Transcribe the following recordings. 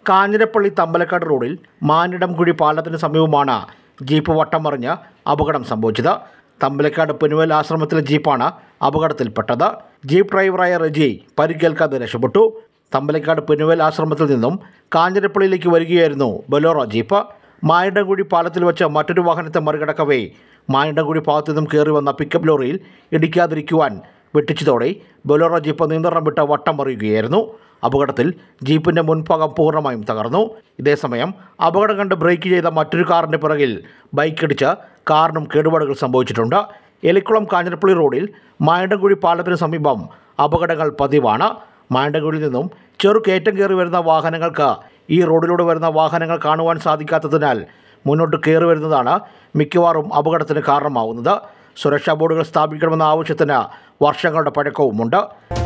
കാഞ്ഞിരപ്പള്ളി തമ്പലക്കാട് റോഡിൽ മാനിടംകുഴി പാലത്തിന് സമീപമാണ് ജീപ്പ് വട്ടം മറിഞ്ഞ് അപകടം സംഭവിച്ചത് തമ്പലക്കാട് പുനുവൽ ആശ്രമത്തിലെ ജീപ്പാണ് അപകടത്തിൽപ്പെട്ടത് ജീപ്പ് ഡ്രൈവറായ റജി പരിക്കേൽക്കാതെ രക്ഷപ്പെട്ടു തമ്പലക്കാട് പുനുവൽ ആശ്രമത്തിൽ നിന്നും കാഞ്ഞിരപ്പള്ളിയിലേക്ക് വരികയായിരുന്നു ബൊലോറോ ജീപ്പ് മായണ്ടൻകുഴി പാലത്തിൽ വെച്ച് മറ്റൊരു വാഹനത്തെ മറികടക്കവേ മായണ്ടൻകുഴി ഭാഗത്തു നിന്നും കയറി വന്ന പിക്കപ്പ് ലോറിയിൽ ഇടിക്കാതിരിക്കുവാൻ വെട്ടിച്ചതോടെ ബൊലോറോ ജീപ്പ് നിയന്ത്രണം വിട്ട് വട്ടം മറിയുകയായിരുന്നു അപകടത്തിൽ ജീപ്പിൻ്റെ മുൻഭാഗം പൂർണ്ണമായും തകർന്നു ഇതേസമയം അപകടം കണ്ട് ബ്രേക്ക് ചെയ്ത മറ്റൊരു കാറിൻ്റെ പിറകിൽ ബൈക്കിടിച്ച് കാറിനും കേടുപാടുകൾ സംഭവിച്ചിട്ടുണ്ട് എലിക്കുളം കാഞ്ഞിരപ്പള്ളി റോഡിൽ മായണ്ടൻകുഴി പാലത്തിന് സമീപം അപകടങ്ങൾ പതിവാണ് മായണ്ടൻകുഴിയിൽ നിന്നും ചെറു കയറ്റം കയറി വരുന്ന വാഹനങ്ങൾക്ക് ഈ റോഡിലൂടെ വരുന്ന വാഹനങ്ങൾ കാണുവാൻ സാധിക്കാത്തതിനാൽ മുന്നോട്ട് കയറി വരുന്നതാണ് മിക്കവാറും അപകടത്തിന് കാരണമാവുന്നത് സുരക്ഷാ ബോർഡുകൾ സ്ഥാപിക്കണമെന്ന ആവശ്യത്തിന് വർഷങ്ങളുടെ പഴക്കവുമുണ്ട്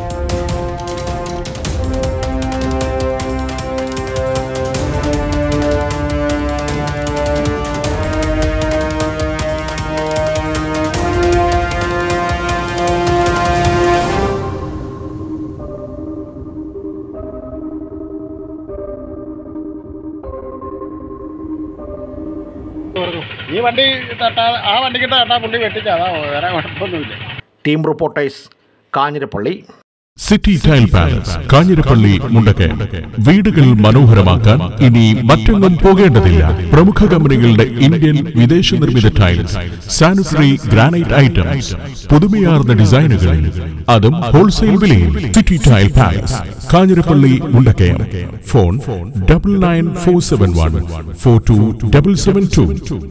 ഈ വണ്ടി തട്ടാ ആ വണ്ടിക്കിട്ട് തട്ടാ പുള്ളി വെട്ടിച്ച അതാ വേറെ കുഴപ്പമൊന്നുമില്ല team reporters Kanjirappally city tile palace Kanjirappally Mundakayam വീടുകൾ മനോഹരമാക്കാൻ ഇനി മറ്റെങ്ങും പോകേണ്ടതില്ല പ്രമുഖ കമ്പനികളുടെ ഇന്ത്യൻ വിദേശ നിർമ്മിത ടൈൽസ് സാനിറ്ററി ഗ്രാനൈറ്റ് ഐറ്റംസ് പുതുമയാർന്ന ഡിസൈനുകളിൽ അതും ഹോൾസെയിൽ വിലയിൽ city tile palace Kanjirappally Mundakayam phone double nine four seven one four two double seven to